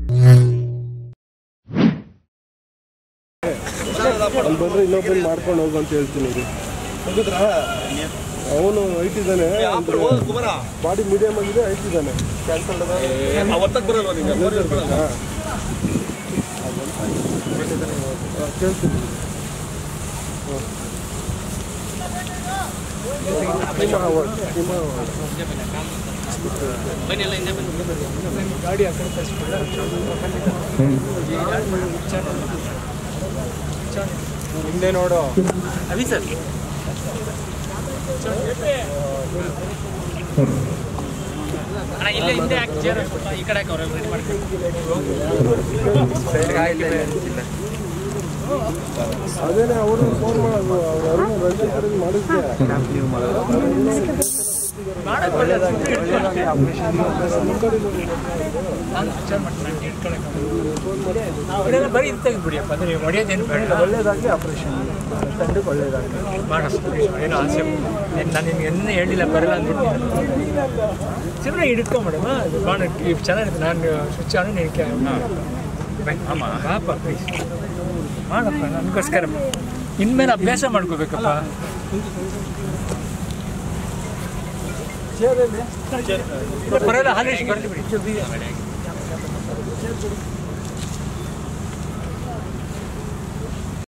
ಅಲ್ಲಿ ಬಂದ್ರೆ ಇನ್ನೊಬ್ಬನ ಮಾಡ್ಕೊಂಡು ಹೋಗು ಅಂತ ಹೇಳ್ತೀನಿ ರೀ ಅವನು ಹೈಟ್ ಇದ್ದಾನೆ ಬಾಡಿ ಮೀಡಿಯಂ ಆಗಿದೆ ಹೈಟ್ ಇದ್ದಾನೆ ಹಾಂ ಕೇಳ್ತೀನಿ ಹಿಮ ಅವಾರ್ಡ್ ಹಿಮ ಅವಾರ್ಡ್ ಹಿಂದೆ ನೋಡು ಅದೇನೆ ಅವರು ಫೋನ್ ಮಾಡೋದು ಅವ್ರು ಅರುಣ್ ರಂಜಿತ್ ಅವ್ರಿಗೆ ಮಾಡಿದ್ದೆ ಇದೆಲ್ಲ ಬರೀ ಇದು ತೆಗೆದ್ಬಿಡಿಯಪ್ಪ ಅಂದರೆ ಹೊಡೆಯೋದೇನು ಬೇಡ ಒಳ್ಳೇದಾಗಲಿ ಆಪರೇಷನ್ ತಂಡಕ್ಕೆ ಒಳ್ಳೇದಾಗಲಿ ಮಾಡಷ್ಟು ಏನೋ ಆಸೆ ನೀನು ನಾನು ನಿಮ್ಗೆ ಎನ್ನ ಹೇಳಿಲ್ಲ ಬರಲ್ಲ ಅಂದ್ಬಿಟ್ಟು ಸುಮ್ಮನೆ ಹಿಡ್ಕೊಂಬಿಡಮ್ಮ ಅದು ಬಾಣ ಇವ್ ಚೆನ್ನಾಗಿರುತ್ತೆ ನಾನು ಸ್ವಿಚ್ ಆನ್ ನೀನು ಅಮ್ಮ ಪಾಪ ಪ್ಲೀಸ್ ಮಾಡಪ್ಪ ನನಗೋಸ್ಕರ ಇನ್ಮೇಲೆ ಅಭ್ಯಾಸ ಮಾಡ್ಕೋಬೇಕಪ್ಪ ಬರೋಲ್ಲ ಹಾಲೇಶ್ ಬರ್ಲಿ ಬಿಡಿ